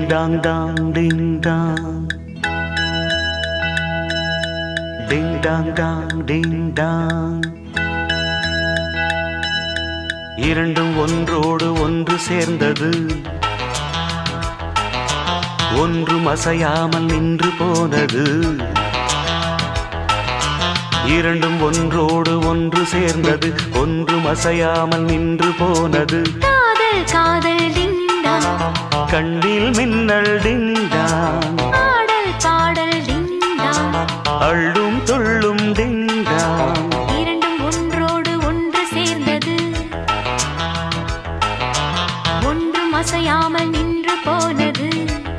Tang டாங் டிங் டாங் டிங் டாங் டாங் டிங் டாங் இரண்டும் ஒன்றோடு ஒன்று சேர்ந்தது ஒன்றும் அசையாமல் நின்று போனது இரண்டும் ஒன்றோடு ஒன்று சேர்ந்தது ஒன்றும் அசையாமல் நின்று போனது காதல் காதல் டிண்டா கண்ணில் மின்னல் டிங்டாங் பாடல் பாடல் டிண்டா அள்ளும் துள்ளும் டிங்டாங் இரண்டும் ஒன்றோடு ஒன்று சேர்ந்தது ஒன்றும் அசையாமல் நின்று போனது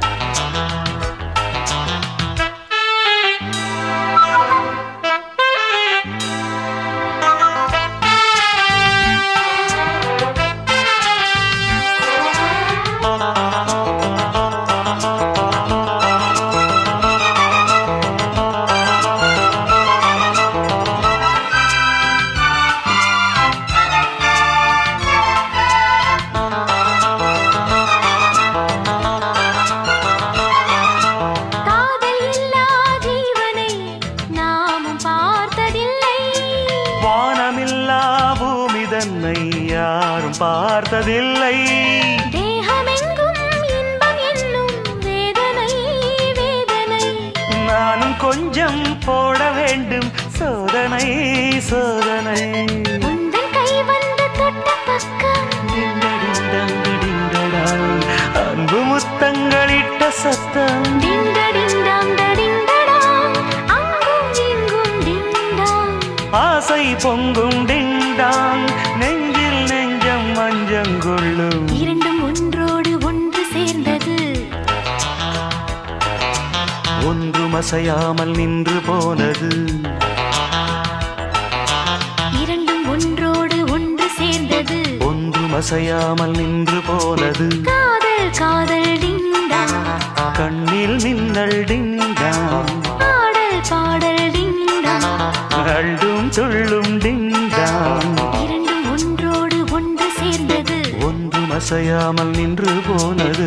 காதல் இல்லா ஜீவனை நாமும் பார்த்ததில்லை வானமில்லா பூமி தன்னை யாரும் பார்த்ததில்லை தேகமெங்கும் இன்பம் என்னும் வேதனை வேதனை நானும் கொஞ்சம் போட வேண்டும் சோதனை சோதனை உந்தன் கை வந்து தொட்ட பக்கம் டிங்கடிண்டங்கடிங்கடாங். அன்பு முத்தங்களிட்ட சத்தம் டிங்கடிண்டாங் டடிங்கடாங் அங்கும் இங்கும் டிண்டாங் ஆசை பொங்கும் டிங்டாங் நெஞ்சில் நெஞ்சம் மஞ்சங்கொள்ளும் இரண்டும் ஒன்றோடு ஒன்று சேர்ந்தது ஒன்றும் அசையாமல் நின்று போனது இரண்டும் ஒன்றோடு ஒன்று சேர்ந்தது ஒன்றும் அசையாமல் நின்று போனது காதல் காதல் டிண்டா கண்ணில் மின்னல் டிங்டாங் பாடல் பாடல் டிண்டா அள்ளும் துள்ளும் டிங்டாங் இரண்டும் ஒன்றோடு ஒன்று சேர்ந்தது ஒன்றும் அசையாமல் நின்று போனது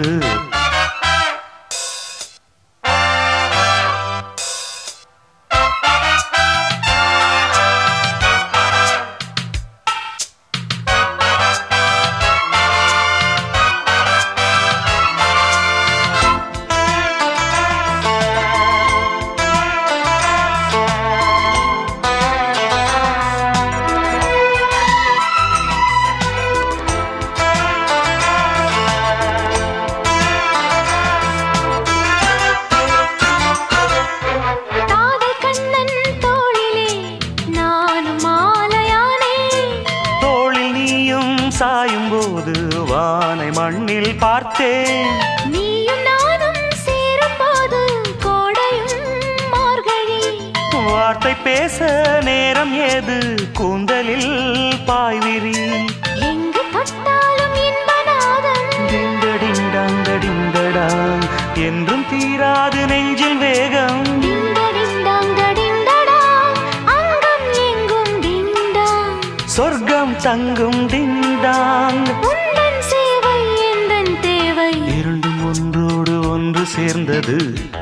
காதல் கண்ணன் தோளிலே நானும் மாலையானே தோளில் நீயும் சாயும் போது வானை மண்ணில் பார்த்தேன் நீயும் நானும் சேரும் போது கோடையும் மார்கழி வார்த்தை பேச நேரம் ஏது கூந்தலில் பாய்விரி எங்கு தொட்டாலும் இன்பநாதம் டிண்டடிண்டங்கடிண்டடாங் என்றும் தீராது நெஞ்சில் வேகம் டிண்டடிண்டாங் டடிண்டடாங் அங்கம் எங்கும் டிண்டாங் சொர்க்கம் தங்கும் டிண்டாங் உந்தன் சேவை எந்தன் தேவை இரண்டும் ஒன்றோடு ஒன்று சேர்ந்தது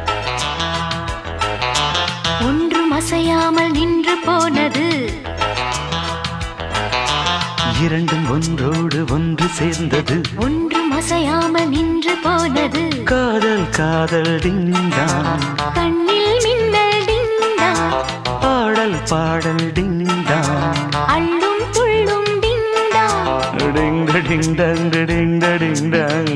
ஒன்றும் அசையாமல் நின்று போனது இரண்டும் ஒன்றோடு ஒன்று சேர்ந்தது ஒன்றும் அசையாமல் நின்று போனது காதல் காதல் டிண்டாங் கண்ணில் மின்னல் டிண்டாங் பாடல் பாடல் டிண்டாங் அள்ளும் துள்ளும் டிண்டாங் டிங்க டிங் டங் டிங் டிங்